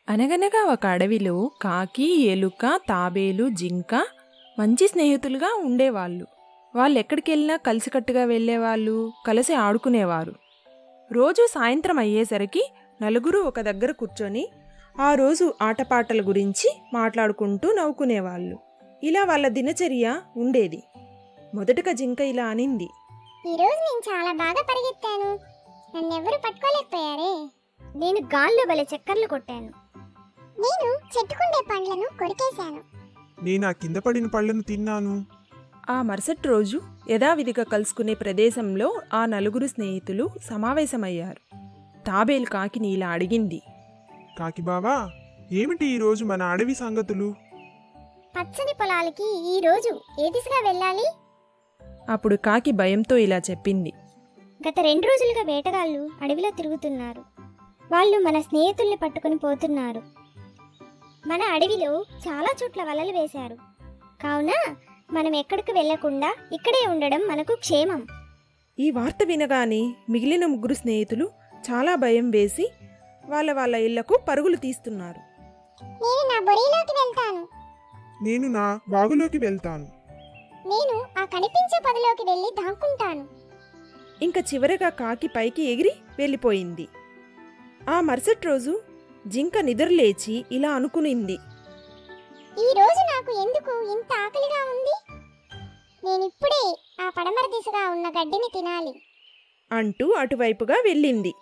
అనగనగా ఒక అడవిలో కాకి ఎలుక తాబేలు జింక మంచి స్నేహితులుగా ఉండేవాళ్ళు వాళ్ళు ఎక్కడికెళ్ళినా కలిసికట్టుగా వెళ్ళేవాళ్ళు కలిసి ఆడుకునేవారు రోజు సాయంత్రం అయ్యేసరికి నలుగురు ఒక దగ్గర కూర్చొని ఆ రోజు ఆటపాటల గురించి మాట్లాడుకుంటూ నవ్వుకునేవాళ్ళు ఇలా వాళ్ళ దినచర్య ఉండేది మొదటగా జింక ఇలా అనింది ఈరోజు నేను చాలా బాగా పరిగెత్తాను నన్నెవరు పట్టుకోలేకపోయారే నేను గాల్లో బలే చక్కర్లు కొట్టాను నేను చెట్టుకుండే పండ్లను కొరికేశాను నేను ఆ కింద పడిన పళ్ళను తిన్నాను ఆ మరుసటి రోజు యథావిధిగా కలుసుకునే ప్రదేశంలో ఆ నలుగురు స్నేహితులు సమావేశమయ్యారు తాబేలు కాకిని ఇలా అడిగింది కాకి బావా ఏమిటి ఈరోజు మన అడవి సంగతులు పచ్చని పొలాలకి ఈ రోజు ఏ దిశగా వెళ్ళాలి అప్పుడు కాకి భయంతో ఇలా చెప్పింది గత రెండు రోజులుగా వేటగాళ్ళు అడవిలో తిరుగుతున్నారు వాళ్ళు మన స్నేహితుల్ని పట్టుకొని పోతున్నారు మన అడవిలో చాలా చోట్ల వలలు వేశారు కావున మనం ఎక్కడికి వెళ్లకుండా ఇక్కడే ఉండడం మనకు క్షేమం ఈ వార్త వినగానే మిగిలిన ముగ్గురు స్నేహితులు చాలా భయం వేసి వాళ్ళ వాళ్ళ ఇళ్లకు పరుగులు తీస్తున్నారు నేను నా బొరీలోకి వెళ్తాను నేను నా బాగులోకి వెళ్తాను నేను ఆ కనిపించే పదిలోకి వెళ్ళి దాక్కుంటాను ఇంకా చివరగా కాకి పైకి ఎగిరి వెళ్ళిపోయింది ఆ మరుసటి రోజు జింక నిద్రలేచి ఇలా అనుకునింది ఈ రోజు నాకు ఎందుకు ఇంత ఆకలిగా ఉంది నేనిప్పుడే ఆ పడమర దిశగా ఉన్న గడ్డిని తినాలి అంటూ అటువైపుగా వెళ్ళింది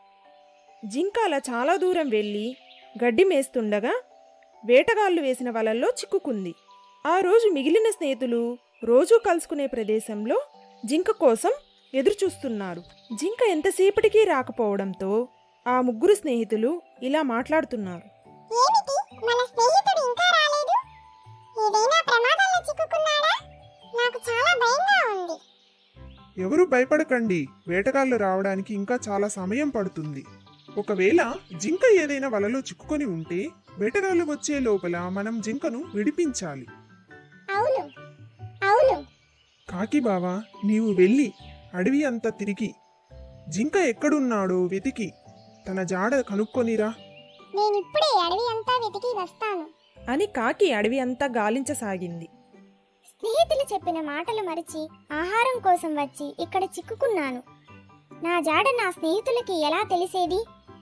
జింక అలా చాలా దూరం వెళ్ళి గడ్డి మేస్తుండగా వేటగాళ్ళు వేసిన వలల్లో చిక్కుకుంది ఆ రోజు మిగిలిన స్నేహితులు రోజూ కలుసుకునే ప్రదేశంలో జింక కోసం ఎదురుచూస్తున్నారు జింక ఎంతసేపటికి రాకపోవడంతో ఆ ముగ్గురు స్నేహితులు ఇలా మాట్లాడుతున్నారు ఏమిటి మన స్నేహితుడు ఇంకా రాలేదు ఏదైనా ప్రమాదంలో చిక్కుకున్నాడా నాకు చాలా భయంగా ఉంది ఎవరు భయపడకండి వేటగాళ్ళు రావడానికి ఇంకా చాలా సమయం పడుతుంది ఒకవేళ జింక ఏదైనా వలలో చిక్కుకొని ఉంటే వేటగాళ్ళు వచ్చే లోపల మనం జింకను విడిపించాలి అవును అవును కాకి బావా నీవు వెళ్ళి అడవి అంతా తిరిగి జింక ఎక్కడున్నాడో వెతికి తన జాడ కనుక్కొనిరా నేనిప్పుడే అడవి అంతా వెతికి వస్తాను అని కాకి అడవి అంతా గాలించసాగింది స్నేహితులు చెప్పిన మాటలు మరిచి ఆహారం కోసం వచ్చి ఇక్కడ చిక్కుకున్నాను నా జాడ నా స్నేహితులకి ఎలా తెలిసేది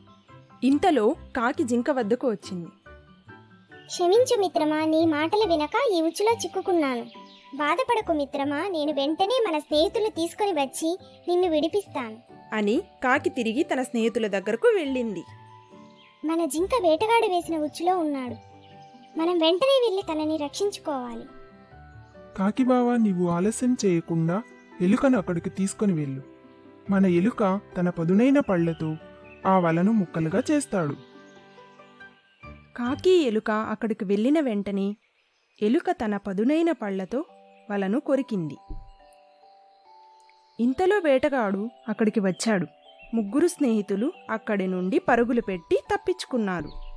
ఇంతలో కాకి జింక వద్దకు వచ్చింది క్షమించు మిత్రమా నీ మాటలు వినక ఈ ఉచ్చులో చిక్కుకున్నాను బాధపడకు మిత్రమా నేను వెంటనే మన స్నేహితులు తీసుకొని వచ్చి నిన్ను విడిపిస్తాను అని కాకి తిరిగి తన స్నేహితుల దగ్గరకు వెళ్ళింది మన జింక వేటగాడు వేసిన ఉచ్చులో ఉన్నాడు మనం వెంటనే వెళ్ళి తనని రక్షించుకోవాలి కాకి బావా నీవు ఆలస్యం చేయకుండా ఎలుకను అక్కడికి తీసుకొని వెళ్ళు మన ఎలుక తన పదునైన పళ్లతో ఆ వలను ముక్కలుగా చేస్తాడు కాకి ఎలుక అక్కడికి వెళ్ళిన వెంటనే ఎలుక తన పదునైన పళ్లతో వలను కొరికింది ఇంతలో వేటగాడు అక్కడికి వచ్చాడు ముగ్గురు స్నేహితులు అక్కడి నుండి పరుగులు పెట్టి తప్పించుకున్నారు